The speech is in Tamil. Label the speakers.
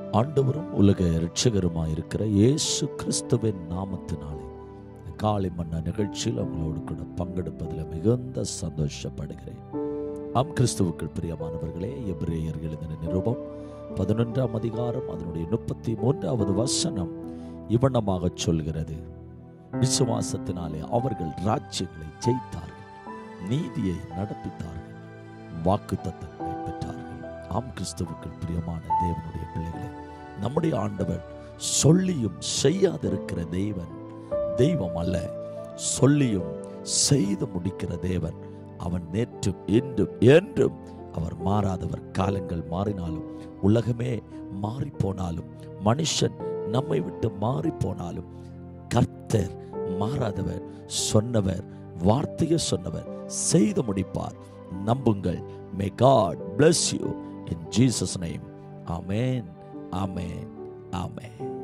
Speaker 1: ஆண்டவரும் உலக இரட்சகருமாய் இருக்கிற இயேசு கிறிஸ்துவின் நாமத்தினாலே இந்த காலை மன்ன நிகழ்ச்சியில் உங்களோடு கூட பங்கெடுப்பதில் மிகுந்த சந்தோஷப்படுகிறேன் ஆம் கிறிஸ்துவுக்குள் பிரியமானவர்களே எபிரேயர் எழுதின நிருபம் பதினொன்றாம் அதிகாரம் அதனுடைய முப்பத்தி மூன்றாவது வசனம் இவண்ணமாக சொல்கிறது விசுவாசத்தினாலே அவர்கள் ராஜ்யங்களை ஜெயித்தார்கள் நீதியை நடப்பித்தார்கள் வாக்கு தத்தங்களை பெற்றார்கள் ஆம் கிறிஸ்துவுக்குள் பிரியமான தேவனுடைய பிள்ளைகளே நம்முடைய ஆண்டவர் சொல்லியும் செய்யாதிருக்கிற தேவன் தெய்வம் அல்ல சொல்லியும் செய்து முடிக்கிற தேவன் அவன் நேற்றும் இன்றும் என்றும் அவர் மாறாதவர் காலங்கள் மாறினாலும் உலகமே மாறி போனாலும் மனுஷன் நம்மை விட்டு மாறி போனாலும் கர்த்தர் மாறாதவர் சொன்னவர் வார்த்தையை சொன்னவர் செய்து முடிப்பார் நம்புங்கள் may God bless you in Jesus name amen amen amen